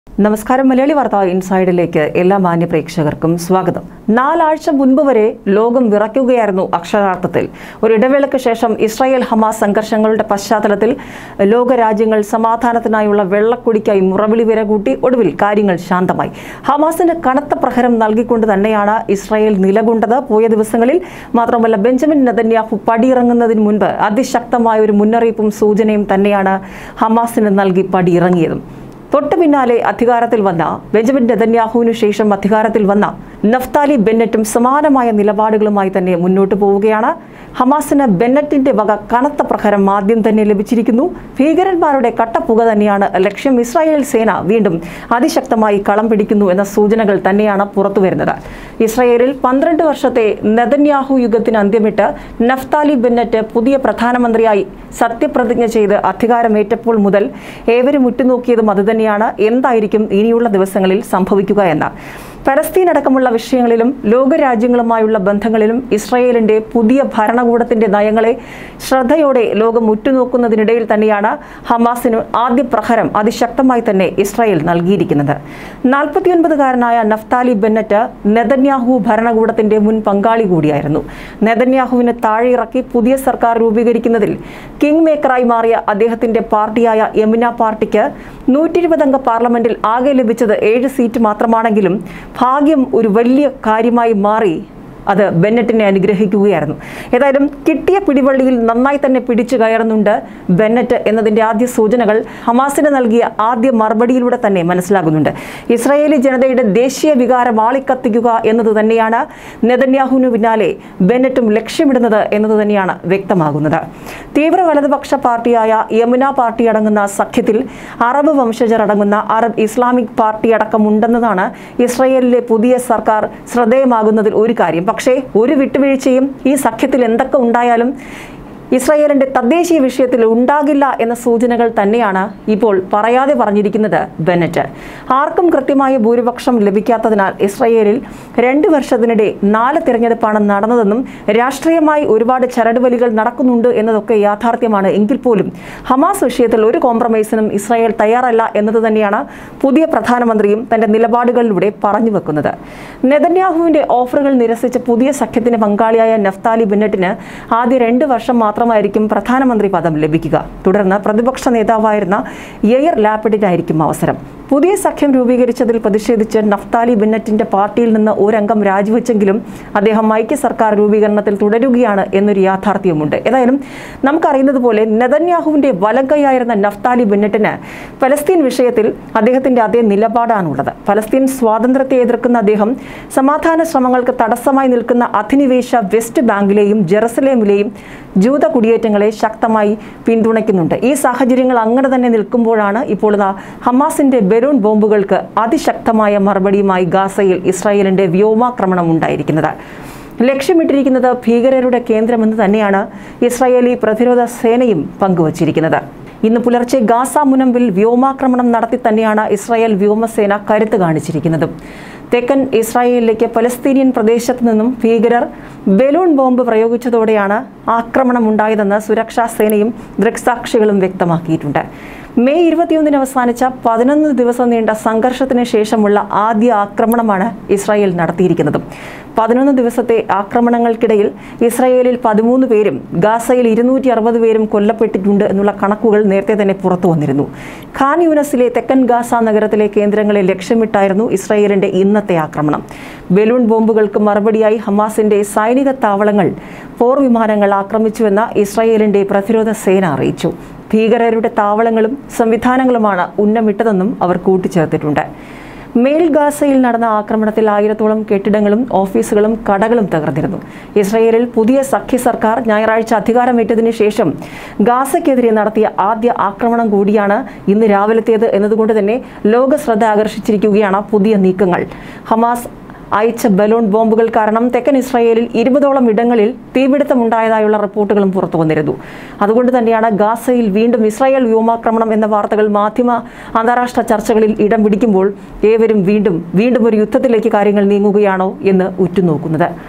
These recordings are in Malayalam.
നമസ്കാരം മലയാളി വാർത്ത ഇൻസൈഡിലേക്ക് എല്ലാ മാന്യ പ്രേക്ഷകർക്കും സ്വാഗതം നാലാഴ്ച മുൻപ് വരെ ലോകം വിറയ്ക്കുകയായിരുന്നു അക്ഷരാർത്ഥത്തിൽ ഒരു ഇടവേളയ്ക്ക് ശേഷം ഇസ്രായേൽ ഹമാസ് സംഘർഷങ്ങളുടെ പശ്ചാത്തലത്തിൽ ലോകരാജ്യങ്ങൾ സമാധാനത്തിനായുള്ള വെള്ളക്കൊടിക്കായി മുറവിളി വിര കൂട്ടി ഒടുവിൽ കാര്യങ്ങൾ ശാന്തമായി ഹമാസിന് കനത്ത പ്രഹരം നൽകിക്കൊണ്ട് തന്നെയാണ് ഇസ്രായേൽ നിലകൊണ്ടത് പോയ ദിവസങ്ങളിൽ മാത്രമല്ല ബെഞ്ചമിൻ നെതന്യാഹു പടിയിറങ്ങുന്നതിന് മുൻപ് അതിശക്തമായ ഒരു മുന്നറിയിപ്പും സൂചനയും തന്നെയാണ് ഹമാസിന് നൽകി പടിയിറങ്ങിയതും തൊട്ടു പിന്നാലെ അധികാരത്തിൽ വന്ന ബെഞ്ചമിൻ നെതന്യാഹുവിനു ശേഷം അധികാരത്തിൽ വന്ന നഫ്താലി ബെന്നറ്റും സമാനമായ നിലപാടുകളുമായി തന്നെ മുന്നോട്ട് പോവുകയാണ് ഹമാസിന് ബെന്നറ്റിന്റെ വക കനത്ത പ്രഹരം ആദ്യം തന്നെ ലഭിച്ചിരിക്കുന്നു ഭീകരന്മാരുടെ കട്ടപ്പുക തന്നെയാണ് ലക്ഷ്യം ഇസ്രായേൽ സേന വീണ്ടും അതിശക്തമായി കളം പിടിക്കുന്നു എന്ന സൂചനകൾ തന്നെയാണ് പുറത്തുവരുന്നത് ഇസ്രായേലിൽ പന്ത്രണ്ട് വർഷത്തെ നെതന്യാഹു യുഗത്തിന് അന്ത്യമിട്ട് നഫ്താലി ബെന്നറ്റ് പുതിയ പ്രധാനമന്ത്രിയായി സത്യപ്രതിജ്ഞ ചെയ്ത് അധികാരമേറ്റപ്പോൾ മുതൽ ഏവരും ഉറ്റുനോക്കിയതും അതുതന്നെയാണ് എന്തായിരിക്കും ഇനിയുള്ള ദിവസങ്ങളിൽ സംഭവിക്കുക എന്ന് പലസ്തീൻ അടക്കമുള്ള വിഷയങ്ങളിലും ലോകരാജ്യങ്ങളുമായുള്ള ബന്ധങ്ങളിലും ഇസ്രായേലിന്റെ പുതിയ ഭരണകൂടത്തിന്റെ നയങ്ങളെ ശ്രദ്ധയോടെ ലോകം ഉറ്റുനോക്കുന്നതിനിടയിൽ തന്നെയാണ് ഹമാസിന് ആദ്യ പ്രഹരം അതിശക്തമായി തന്നെ ഇസ്രായേൽ നൽകിയിരിക്കുന്നത് നാൽപ്പത്തിയൊൻപതുകാരനായ നഫ്താലി ബെന്നറ്റ് നെതന്യാഹു ഭരണകൂടത്തിന്റെ മുൻ പങ്കാളി കൂടിയായിരുന്നു നെതന്യാഹുവിനെ താഴെയിറക്കി പുതിയ സർക്കാർ രൂപീകരിക്കുന്നതിൽ കിങ് മേക്കറായി മാറിയ അദ്ദേഹത്തിന്റെ പാർട്ടിയായ യമുന പാർട്ടിക്ക് നൂറ്റി ഇരുപതംഗ പാർലമെന്റിൽ ആകെ ലഭിച്ചത് ഏഴ് സീറ്റ് മാത്രമാണെങ്കിലും ഭാഗ്യം ഒരു വലിയ കാര്യമായി മാറി അത് ബെന്നറ്റിനെ അനുഗ്രഹിക്കുകയായിരുന്നു ഏതായാലും കിട്ടിയ പിടിവള്ളിയിൽ നന്നായി തന്നെ പിടിച്ചു കയറുന്നുണ്ട് ബെന്നറ്റ് എന്നതിന്റെ ആദ്യ സൂചനകൾ ഹമാസിന് നൽകിയ ആദ്യ മറുപടിയിലൂടെ തന്നെ മനസ്സിലാകുന്നുണ്ട് ഇസ്രായേലി ജനതയുടെ ദേശീയ വികാരം ആളിക്കത്തിക്കുക എന്നത് തന്നെയാണ് നെതന്യാഹുവിന് പിന്നാലെ ബെന്നറ്റും ലക്ഷ്യമിടുന്നത് എന്നത് തന്നെയാണ് വ്യക്തമാകുന്നത് തീവ്ര വലതുപക്ഷ പാർട്ടിയായ യമുന പാർട്ടി അടങ്ങുന്ന സഖ്യത്തിൽ അറബ് വംശജർ അടങ്ങുന്ന അറബ് ഇസ്ലാമിക് പാർട്ടി അടക്കമുണ്ടെന്നതാണ് ഇസ്രായേലിലെ പുതിയ സർക്കാർ ശ്രദ്ധേയമാകുന്നതിൽ ഒരു കാര്യം പക്ഷേ ഒരു വിട്ടുവീഴ്ചയും ഈ സഖ്യത്തിൽ എന്തൊക്കെ ഉണ്ടായാലും ഇസ്രായേലിന്റെ തദ്ദേശീയ വിഷയത്തിൽ ഉണ്ടാകില്ല എന്ന സൂചനകൾ തന്നെയാണ് ഇപ്പോൾ പറയാതെ പറഞ്ഞിരിക്കുന്നത് ബെന്നറ്റ് ആർക്കും കൃത്യമായ ഭൂരിപക്ഷം ലഭിക്കാത്തതിനാൽ ഇസ്രായേലിൽ രണ്ട് വർഷത്തിനിടെ നാല് തിരഞ്ഞെടുപ്പാണ് നടന്നതെന്നും രാഷ്ട്രീയമായി ഒരുപാട് ചരടുവലികൾ നടക്കുന്നുണ്ട് എന്നതൊക്കെ യാഥാർത്ഥ്യമാണ് എങ്കിൽ പോലും ഹമാസ് വിഷയത്തിൽ ഒരു കോംപ്രമൈസിനും ഇസ്രായേൽ തയ്യാറല്ല എന്നത് തന്നെയാണ് പുതിയ പ്രധാനമന്ത്രിയും തന്റെ നിലപാടുകളിലൂടെ പറഞ്ഞു വെക്കുന്നത് നെതന്യാഹുവിന്റെ ഓഫറുകൾ നിരസിച്ച പുതിയ സഖ്യത്തിന് പങ്കാളിയായ നഫ്താലി ബെന്നറ്റിന് ആദ്യ രണ്ട് വർഷം മാത്രമായിരിക്കും പ്രധാനമന്ത്രി പദം ലഭിക്കുക തുടർന്ന് പ്രതിപക്ഷ നേതാവായിരുന്ന യെയർ ലാപ്പിഡിനായിരിക്കും അവസരം പുതിയ സഖ്യം രൂപീകരിച്ചതിൽ പ്രതിഷേധിച്ച് നഫ്താലി ബെന്നറ്റിന്റെ പാർട്ടിയിൽ നിന്ന് ഒരംഗം രാജിവെച്ചെങ്കിലും അദ്ദേഹം ഐക്യ സർക്കാർ രൂപീകരണത്തിൽ തുടരുകയാണ് എന്നൊരു യാഥാർത്ഥ്യമുണ്ട് ഏതായാലും നമുക്കറിയുന്നത് പോലെ നെതന്യാഹുവിന്റെ വലങ്കയായിരുന്ന നഫ്താലി ബെന്നറ്റിന് പലസ്തീൻ വിഷയത്തിൽ അദ്ദേഹത്തിന്റെ അതേ നിലപാടാണുള്ളത് പലസ്തീൻ സ്വാതന്ത്ര്യത്തെ എതിർക്കുന്ന അദ്ദേഹം സമാധാന ശ്രമങ്ങൾക്ക് തടസ്സമായി നിൽക്കുന്ന അധിനിവേശ വെസ്റ്റ് ബാങ്കിലെയും ജെറുസലേമിലെയും ജൂത കുടിയേറ്റങ്ങളെ ശക്തമായി പിന്തുണയ്ക്കുന്നുണ്ട് ഈ സാഹചര്യങ്ങൾ അങ്ങനെ തന്നെ നിൽക്കുമ്പോഴാണ് ഇപ്പോൾ ഇതാ ഹമാസിന്റെ ബലൂൺ ബോംബുകൾക്ക് അതിശക്തമായ മറുപടിയുമായി ഗാസയിൽ ഇസ്രായേലിന്റെ വ്യോമാക്രമണം ഉണ്ടായിരിക്കുന്നത് ലക്ഷ്യമിട്ടിരിക്കുന്നത് ഭീകരരുടെ കേന്ദ്രമെന്ന് തന്നെയാണ് ഇസ്രായേലി പ്രതിരോധ സേനയും പങ്കുവച്ചിരിക്കുന്നത് ഇന്ന് പുലർച്ചെ ഗാസ മുനമ്പിൽ വ്യോമാക്രമണം നടത്തി തന്നെയാണ് ഇസ്രായേൽ വ്യോമസേന കരുത്ത് കാണിച്ചിരിക്കുന്നതും തെക്കൻ ഇസ്രായേലിലേക്ക് പലസ്തീനിയൻ പ്രദേശത്ത് നിന്നും ഭീകരർ ബലൂൺ ബോംബ് പ്രയോഗിച്ചതോടെയാണ് ആക്രമണം ഉണ്ടായതെന്ന് സുരക്ഷാ സേനയും ദൃക്സാക്ഷികളും വ്യക്തമാക്കിയിട്ടുണ്ട് മെയ് ഇരുപത്തിയൊന്നിന് അവസാനിച്ച പതിനൊന്ന് ദിവസം നീണ്ട സംഘർഷത്തിന് ശേഷമുള്ള ആദ്യ ആക്രമണമാണ് ഇസ്രായേൽ നടത്തിയിരിക്കുന്നത് പതിനൊന്ന് ദിവസത്തെ ആക്രമണങ്ങൾക്കിടയിൽ ഇസ്രായേലിൽ പതിമൂന്ന് പേരും ഗാസയിൽ ഇരുന്നൂറ്റി അറുപത് പേരും കൊല്ലപ്പെട്ടിട്ടുണ്ട് എന്നുള്ള കണക്കുകൾ നേരത്തെ തന്നെ പുറത്തു വന്നിരുന്നു ഖാൻ യൂനസിലെ തെക്കൻ ഗാസ നഗരത്തിലെ കേന്ദ്രങ്ങളെ ലക്ഷ്യമിട്ടായിരുന്നു ഇസ്രായേലിന്റെ ഇന്നത്തെ ആക്രമണം ബലൂൺ ബോംബുകൾക്ക് മറുപടിയായി ഹമാസിന്റെ സൈനിക താവളങ്ങൾ പോർ വിമാനങ്ങൾ ആക്രമിച്ചുവെന്ന് ഇസ്രായേലിന്റെ പ്രതിരോധ സേന അറിയിച്ചു ഭീകരരുടെ താവളങ്ങളും സംവിധാനങ്ങളുമാണ് ഉന്നമിട്ടതെന്നും അവർ കൂട്ടിച്ചേർത്തിട്ടുണ്ട് മേൽ ഗാസയിൽ നടന്ന ആക്രമണത്തിൽ ആയിരത്തോളം കെട്ടിടങ്ങളും ഓഫീസുകളും കടകളും തകർന്നിരുന്നു ഇസ്രയേലിൽ പുതിയ സഖ്യ സർക്കാർ ഞായറാഴ്ച അധികാരമേറ്റതിന് ശേഷം ഗാസയ്ക്കെതിരെ നടത്തിയ ആദ്യ ആക്രമണം കൂടിയാണ് ഇന്ന് രാവിലത്തേത് എന്നതുകൊണ്ട് തന്നെ ലോക ശ്രദ്ധ ആകർഷിച്ചിരിക്കുകയാണ് പുതിയ നീക്കങ്ങൾ ഹമാസ് അയച്ച ബലൂൺ ബോംബുകൾ കാരണം തെക്കൻ ഇസ്രായേലിൽ ഇരുപതോളം ഇടങ്ങളിൽ തീപിടുത്തമുണ്ടായതായുള്ള റിപ്പോർട്ടുകളും പുറത്തു വന്നിരുന്നു അതുകൊണ്ട് തന്നെയാണ് ഗാസയിൽ വീണ്ടും ഇസ്രായേൽ വ്യോമാക്രമണം എന്ന വാർത്തകൾ മാധ്യമ അന്താരാഷ്ട്ര ചർച്ചകളിൽ ഇടം പിടിക്കുമ്പോൾ ഏവരും വീണ്ടും വീണ്ടും ഒരു യുദ്ധത്തിലേക്ക് കാര്യങ്ങൾ നീങ്ങുകയാണോ എന്ന് ഉറ്റുനോക്കുന്നത്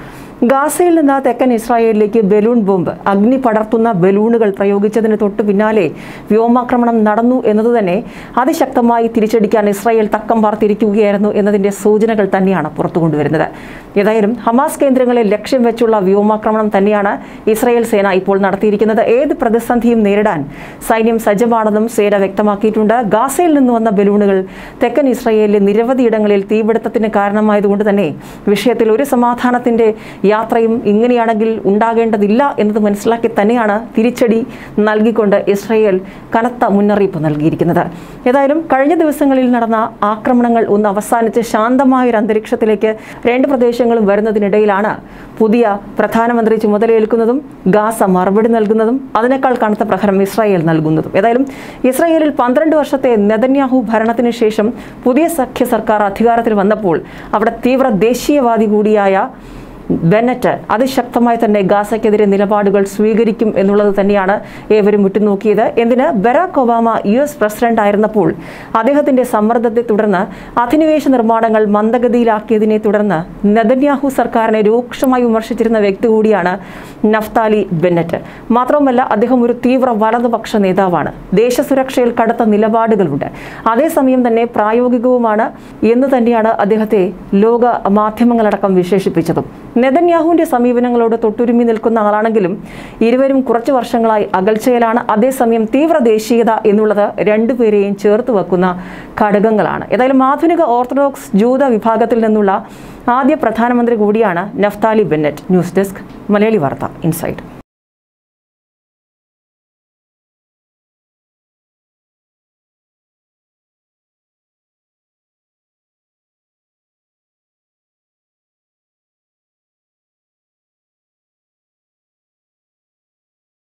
ഗാസയിൽ നിന്ന് തെക്കൻ ഇസ്രായേലിലേക്ക് ബലൂൺ ബോംബ് അഗ്നി പടർത്തുന്ന ബലൂണുകൾ പ്രയോഗിച്ചതിന് തൊട്ടു പിന്നാലെ വ്യോമാക്രമണം നടന്നു എന്നതുതന്നെ അതിശക്തമായി തിരിച്ചടിക്കാൻ ഇസ്രായേൽ തക്കം പാർത്തിരിക്കുകയായിരുന്നു എന്നതിന്റെ സൂചനകൾ തന്നെയാണ് പുറത്തു കൊണ്ടുവരുന്നത് ഏതായാലും ഹമാസ് കേന്ദ്രങ്ങളെ ലക്ഷ്യം വെച്ചുള്ള വ്യോമാക്രമണം തന്നെയാണ് ഇസ്രായേൽ സേന ഇപ്പോൾ നടത്തിയിരിക്കുന്നത് ഏത് പ്രതിസന്ധിയും നേരിടാൻ സൈന്യം സജ്ജമാണെന്നും സേന വ്യക്തമാക്കിയിട്ടുണ്ട് ഗാസയിൽ നിന്ന് വന്ന ബലൂണുകൾ തെക്കൻ ഇസ്രായേലിലെ നിരവധി ഇടങ്ങളിൽ തീപിടുത്തത്തിന് കാരണമായതുകൊണ്ട് തന്നെ വിഷയത്തിൽ ഒരു സമാധാനത്തിന്റെ യാത്രയും ഇങ്ങനെയാണെങ്കിൽ ഉണ്ടാകേണ്ടതില്ല എന്നത് മനസ്സിലാക്കി തന്നെയാണ് തിരിച്ചടി നൽകിക്കൊണ്ട് ഇസ്രായേൽ കനത്ത മുന്നറിയിപ്പ് നൽകിയിരിക്കുന്നത് ഏതായാലും കഴിഞ്ഞ ദിവസങ്ങളിൽ നടന്ന ആക്രമണങ്ങൾ ഒന്ന് അവസാനിച്ച് ശാന്തമായ ഒരു അന്തരീക്ഷത്തിലേക്ക് രണ്ട് പ്രദേശങ്ങളും വരുന്നതിനിടയിലാണ് പുതിയ പ്രധാനമന്ത്രി ചുമതലയേൽക്കുന്നതും ഗാസ മറുപടി നൽകുന്നതും അതിനേക്കാൾ കനത്ത പ്രഹരം ഇസ്രായേൽ നൽകുന്നതും ഏതായാലും ഇസ്രായേലിൽ പന്ത്രണ്ട് വർഷത്തെ നെതന്യാഹു ഭരണത്തിന് ശേഷം പുതിയ സഖ്യ സർക്കാർ അധികാരത്തിൽ വന്നപ്പോൾ അവിടെ തീവ്ര ദേശീയവാദി കൂടിയായ ബെനറ്റ് അതിശക്തമായി തന്നെ ഗാസയ്ക്കെതിരെ നിലപാടുകൾ സ്വീകരിക്കും എന്നുള്ളത് തന്നെയാണ് ഏവരും ഉറ്റുനോക്കിയത് എന്തിന് Barack Obama U S president ആയിരുന്നപ്പോൾ അദ്ദേഹത്തിന്റെ സമ്മർദ്ദത്തെ തുടർന്ന് അധിനിവേശ നിർമ്മാണങ്ങൾ മന്ദഗതിയിലാക്കിയതിനെ തുടർന്ന് നെതന്യാഹു സർക്കാരിനെ രൂക്ഷമായി വിമർശിച്ചിരുന്ന വ്യക്തി കൂടിയാണ് നഫ്താലി ബെന്നറ്റ് മാത്രവുമല്ല അദ്ദേഹം ഒരു തീവ്ര വലതുപക്ഷ നേതാവാണ് ദേശസുരക്ഷയിൽ കടുത്ത നിലപാടുകളുണ്ട് അതേസമയം തന്നെ പ്രായോഗികവുമാണ് എന്ന് തന്നെയാണ് അദ്ദേഹത്തെ ലോക മാധ്യമങ്ങളടക്കം വിശേഷിപ്പിച്ചതും നെതന്യാഹുവിന്റെ സമീപനങ്ങളോട് തൊട്ടുരുമി നിൽക്കുന്ന ആളാണെങ്കിലും ഇരുവരും കുറച്ചു വർഷങ്ങളായി അകൽച്ചയിലാണ് അതേസമയം തീവ്ര ദേശീയത എന്നുള്ളത് രണ്ടുപേരെയും ചേർത്ത് വെക്കുന്ന ഘടകങ്ങളാണ് ഏതായാലും ആധുനിക ഓർത്തഡോക്സ് ജൂത വിഭാഗത്തിൽ നിന്നുള്ള ആദ്യ പ്രധാനമന്ത്രി കൂടിയാണ് Naftali Bennett news desk Malayali Vartha insight